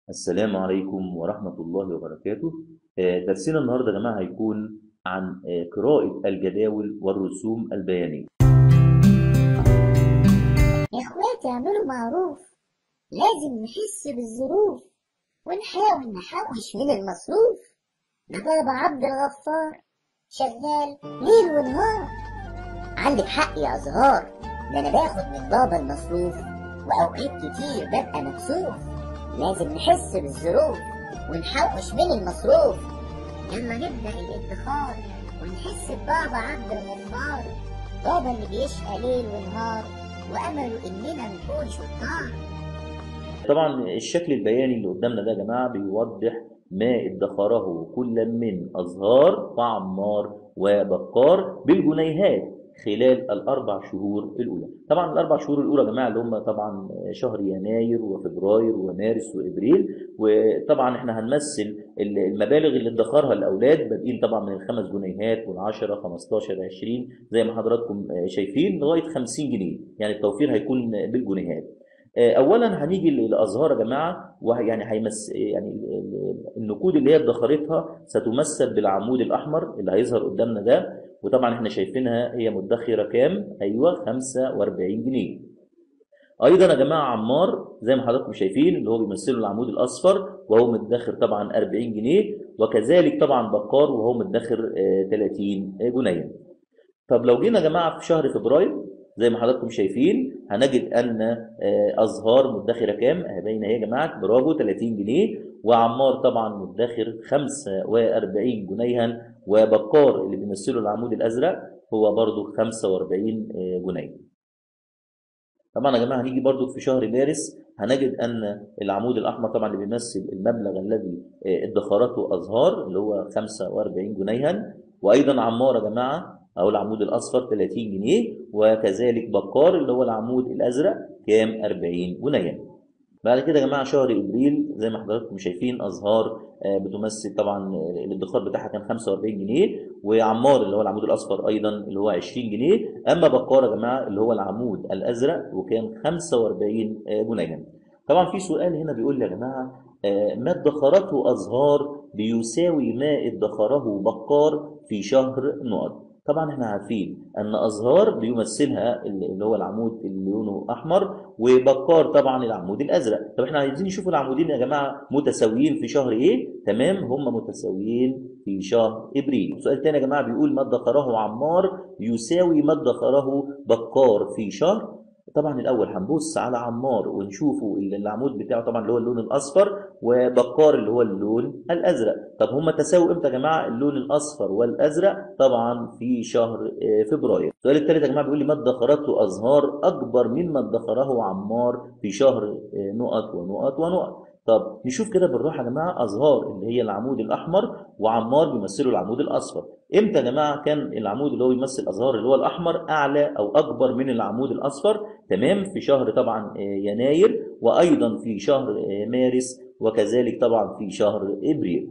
السلام عليكم ورحمة الله وبركاته آه، درسنا النهاردة يا جماعة هيكون عن آه، قراءة الجداول والرسوم البيانية يا اخواتي اعملوا معروف لازم نحس بالظروف ونحاول نحوش من المصروف ده بابا عبد الغفار شغال ليل ونهار عندك حق يا ازهار ده انا باخد من بابا المصروف واوقات كتير ببقى مكسوف لازم نحس بالظروف ونحوش من المصروف يلا نبدا الادخار ونحس ببابا عبد الغفار بابا اللي بيشقى ليل ونهار وامله اننا نكون شطار طبعا الشكل البياني اللي قدامنا ده يا جماعة بيوضح ما ادخره كل من أزهار وعمار وبكار بالجنيهات خلال الأربع شهور الأولى طبعا الأربع شهور الأولى يا جماعة اللي هم طبعا شهر يناير وفبراير ومارس وإبريل وطبعا احنا هنمثل المبالغ اللي ادخرها الأولاد بادئين طبعا من الخمس جنيهات والعشرة 15 20 زي ما حضراتكم شايفين لغاية 50 جنيه يعني التوفير هيكون بالجنيهات اولا هنيجي للازهار يا جماعه ويعني هيمس يعني النقود اللي هي ادخرتها ستمثل بالعمود الاحمر اللي هيظهر قدامنا ده وطبعا احنا شايفينها هي مدخره كام ايوه 45 جنيه ايضا يا جماعه عمار زي ما حضراتكم شايفين اللي هو بيمثله العمود الاصفر وهو مدخر طبعا 40 جنيه وكذلك طبعا بكار وهو مدخر 30 جنيه طب لو جينا يا جماعه في شهر فبراير زي ما حضراتكم شايفين هنجد ان ازهار مدخره كام باينه اهي يا جماعه برافو 30 جنيه وعمار طبعا مدخر 45 جنيها وبكار اللي بيمثله العمود الازرق هو برضو 45 جنيه طبعا يا جماعه هنيجي برضو في شهر مارس هنجد ان العمود الاحمر طبعا اللي بيمثل المبلغ الذي ادخرته ازهار اللي هو 45 جنيها وايضا عمار يا جماعه او العمود الاصفر 30 جنيه وكذلك بكار اللي هو العمود الازرق كام 40 جنيه بعد كده يا جماعه شهر ابريل زي ما حضراتكم شايفين ازهار بتمثل طبعا الادخار بتاعها كان 45 جنيه وعمار اللي هو العمود الاصفر ايضا اللي هو 20 جنيه اما بكار يا جماعه اللي هو العمود الازرق وكان 45 جنيه طبعا في سؤال هنا بيقول لي يا جماعه ما ادخرته ازهار بيساوي ما ادخره بكار في شهر نقط طبعا احنا عارفين ان ازهار بيمثلها اللي هو العمود اللي لونه احمر وبكار طبعا العمود الازرق طب احنا عايزين نشوف العمودين يا جماعه متساويين في شهر ايه تمام هم متساويين في شهر ابريل سؤال تاني يا جماعه بيقول ما ادخره عمار يساوي ما ادخره بكار في شهر طبعا الاول هنبص على عمار ونشوفه العمود بتاعه طبعا اللي هو اللون الاصفر وبكار اللي هو اللون الازرق طب هم تساووا امتى يا جماعه اللون الاصفر والازرق طبعا في شهر فبراير السؤال الثالث يا جماعه بيقول لي ما ادخرته ازهار اكبر مما ادخره عمار في شهر نقط ونقط ونقط طب نشوف كده بالراحه يا جماعه ازهار اللي هي العمود الاحمر وعمار بيمثلوا العمود الاصفر امتى يا جماعه كان العمود اللي هو بيمثل ازهار اللي هو الاحمر اعلى او اكبر من العمود الاصفر تمام في شهر طبعا يناير وايضا في شهر مارس وكذلك طبعا في شهر ابريل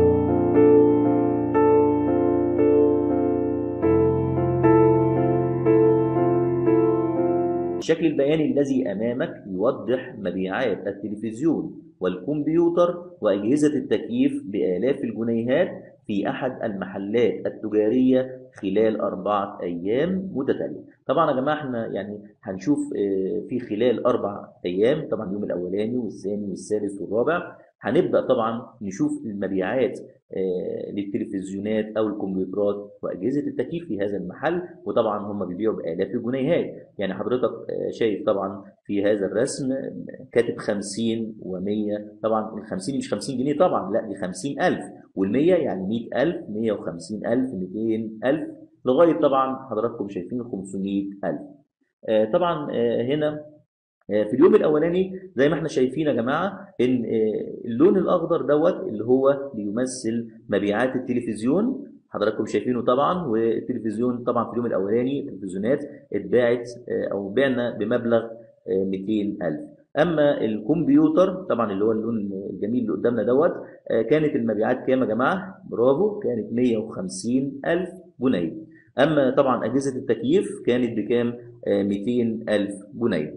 الشكل البياني الذي أمامك يوضح مبيعات التلفزيون والكمبيوتر وأجهزة التكييف بآلاف الجنيهات في أحد المحلات التجارية خلال أربعة أيام متتالية طبعا يا جماعة احنا يعني هنشوف في خلال أربع أيام طبعا اليوم الأولاني والثاني والثالث والرابع هنبدأ طبعا نشوف المبيعات للتلفزيونات او الكمبيوترات واجهزه التكييف في هذا المحل وطبعا هم بيبيعوا بالاف الجنيهات يعني حضرتك شايف طبعا في هذا الرسم كاتب 50 و100 طبعا ال 50 مش 50 جنيه طبعا لا دي 50000 وال100 يعني 100000 150000 200000 لغايه طبعا حضراتكم شايفين 500000 طبعا هنا في اليوم الاولاني زي ما احنا شايفين يا جماعه ان اللون الاخضر دوت اللي هو بيمثل مبيعات التلفزيون حضراتكم شايفينه طبعا والتلفزيون طبعا في اليوم الاولاني التلفزيونات اتباعت او بعنا بمبلغ 200000 اما الكمبيوتر طبعا اللي هو اللون الجميل اللي قدامنا دوت كانت المبيعات كام يا جماعه برافو كانت 150000 جنيه اما طبعا اجهزه التكييف كانت بكام 200000 جنيه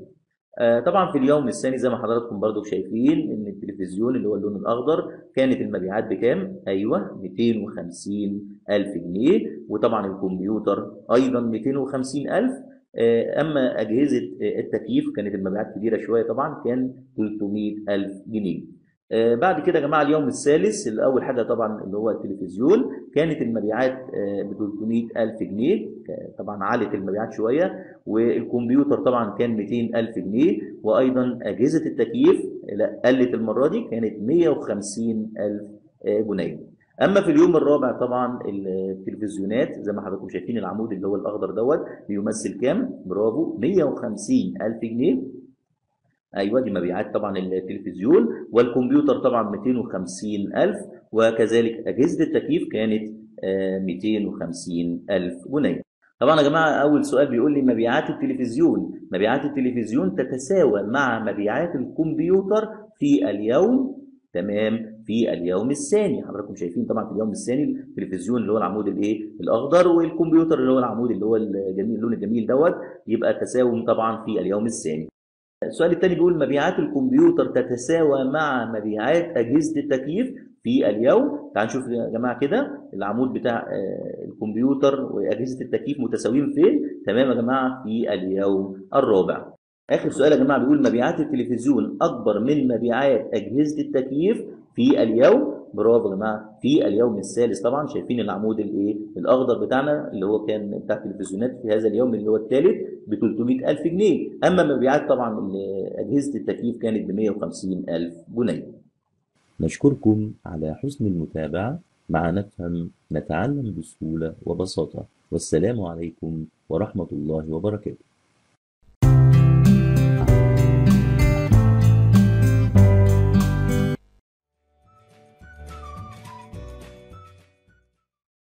آه، طبعا في اليوم الثاني زي ما حضراتكم برضو شايفين ان التلفزيون اللي هو اللون الاخضر كانت المبيعات بكام ايوه 250 الف جنيه وطبعا الكمبيوتر ايضا 250 الف آه، اما اجهزه آه، التكييف كانت المبيعات كبيره شويه طبعا كان 300 الف جنيه آه، بعد كده يا جماعه اليوم الثالث اللي اول حاجه طبعا اللي هو التلفزيون كانت المبيعات ب 300 الف جنيه ك- طبعا علت المبيعات شويه والكمبيوتر طبعا كان 200 الف جنيه وايضا اجهزه التكييف لا قلت المره دي كانت 150 الف جنيه اما في اليوم الرابع طبعا التلفزيونات زي ما حضراتكم شايفين العمود اللي هو الاخضر دوت بيمثل كام برافو 150 الف جنيه ايوه دي مبيعات طبعا التلفزيون والكمبيوتر طبعا 250 الف وكذلك اجهزه التكييف كانت آه، 250 الف جنيه طبعا يا جماعه اول سؤال بيقول لي مبيعات التلفزيون مبيعات التلفزيون تتساوى مع مبيعات الكمبيوتر في اليوم تمام في اليوم الثاني حضراتكم شايفين طبعا في اليوم الثاني التلفزيون اللي هو العمود الايه الاخضر والكمبيوتر اللي هو العمود اللي هو الجميل اللون الجميل دوت يبقى تساوم طبعا في اليوم الثاني السؤال الثاني بيقول مبيعات الكمبيوتر تتساوى مع مبيعات أجهزة التكييف في اليوم تعال نشوف يا جماعة كده العمود بتاع آه، الكمبيوتر وأجهزة التكييف متساويين فين تمام يا جماعة في اليوم الرابع آخر سؤال يا جماعة بيقول مبيعات التلفزيون أكبر من مبيعات أجهزة التكييف في اليوم برافو يا جماعه في اليوم الثالث طبعا شايفين العمود الايه الاخضر بتاعنا اللي هو كان بتاع التلفزيونات في هذا اليوم اللي هو الثالث ب 300 الف جنيه اما مبيعات طبعا ال- اجهزه التكييف كانت ب 150 الف جنيه نشكركم على حسن المتابعه مع نفهم نتعلم بسهوله وبساطه والسلام عليكم ورحمه الله وبركاته